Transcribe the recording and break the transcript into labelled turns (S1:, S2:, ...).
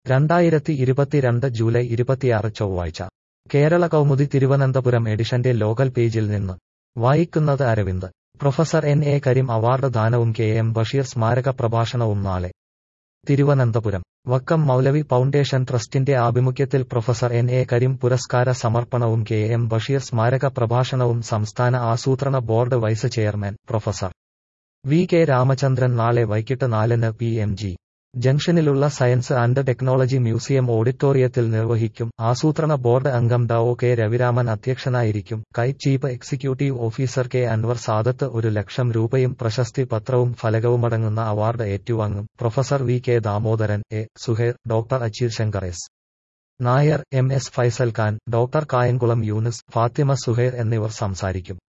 S1: രണ്ടായിരത്തി ഇരുപത്തിരണ്ട് ജൂലൈ ഇരുപത്തിയാറ് ചൊവ്വാഴ്ച കേരള കൗമുദി തിരുവനന്തപുരം എഡിഷന്റെ ലോകൽ പേജിൽ നിന്ന് വായിക്കുന്നത് Aravind professor N A Karim award ദാനവും കെ എം ബഷീർ സ്മാരക പ്രഭാഷണവും നാളെ തിരുവനന്തപുരം വക്കം മൗലവി ഫൗണ്ടേഷൻ ട്രസ്റ്റിന്റെ ആഭിമുഖ്യത്തിൽ പ്രൊഫസർ എൻ എ കരീം പുരസ്കാര സമർപ്പണവും കെ എം ബഷീർ സ്മാരക പ്രഭാഷണവും സംസ്ഥാന ആസൂത്രണ board vice chairman professor V K Ramachandran നാളെ വൈകിട്ട് നാലിന് പി എം ജി ജംഗ്ഷനിലുള്ള സയൻസ് ആൻഡ് ടെക്നോളജി മ്യൂസിയം ഓഡിറ്റോറിയത്തിൽ നിർവഹിക്കും ആസൂത്രണ ബോർഡ് അംഗം ഡ ഒ കെ രവിരാമൻ അധ്യക്ഷനായിരിക്കും കൈ chief executive officer K Anvar Sadath ഒരു ലക്ഷം രൂപയും പ്രശസ്തി പത്രവും ഫലകവുമടങ്ങുന്ന അവാർഡ് ഏറ്റുവാങ്ങും professor V K Damodaran A Suher doctor Achir Shankar S Nair M S Faisal Khan doctor Kayamkulam Yunis Fathima Suhair എന്നിവർ സംസാരിക്കും